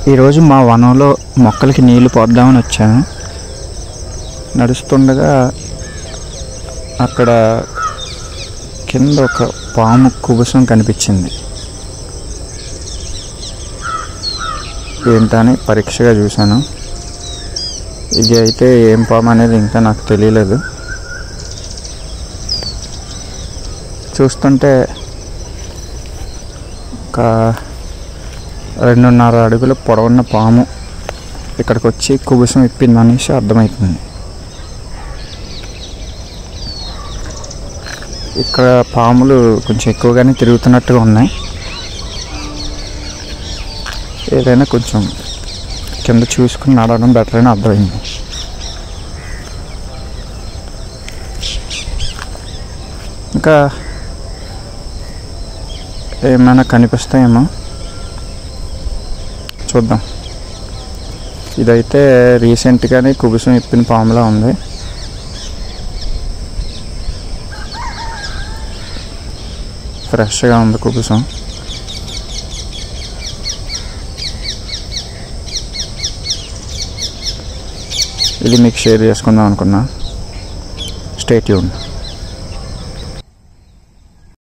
ఈరోజు మా వనంలో మొక్కలకి నీళ్లు పోద్దామని వచ్చాను నడుస్తుండగా అక్కడ కింద ఒక పాము కుబుసం కనిపించింది ఏంటని పరీక్షగా చూశాను ఇది అయితే ఏం పాము అనేది ఇంకా నాకు తెలియలేదు చూస్తుంటే ఒక రెండున్నర అడుగుల పొడవున్న పాము ఇక్కడికి వచ్చి కుబుసం ఇప్పింది అనేసి అర్థమవుతుంది ఇక్కడ పాములు కొంచెం ఎక్కువగానే తిరుగుతున్నట్టుగా ఉన్నాయి ఏదైనా కొంచెం కింద చూసుకుని నడవడం బెటర్ అని అర్థమైంది ఇంకా ఏమైనా కనిపిస్తాయేమో చూద్దాం ఇదైతే రీసెంట్గానే కుబుసం ఇప్పిన పాములా ఉంది ఫ్రెష్గా ఉంది కుబుసం ఇది మీకు షేర్ చేసుకుందాం అనుకున్నా స్టేట్ యూన్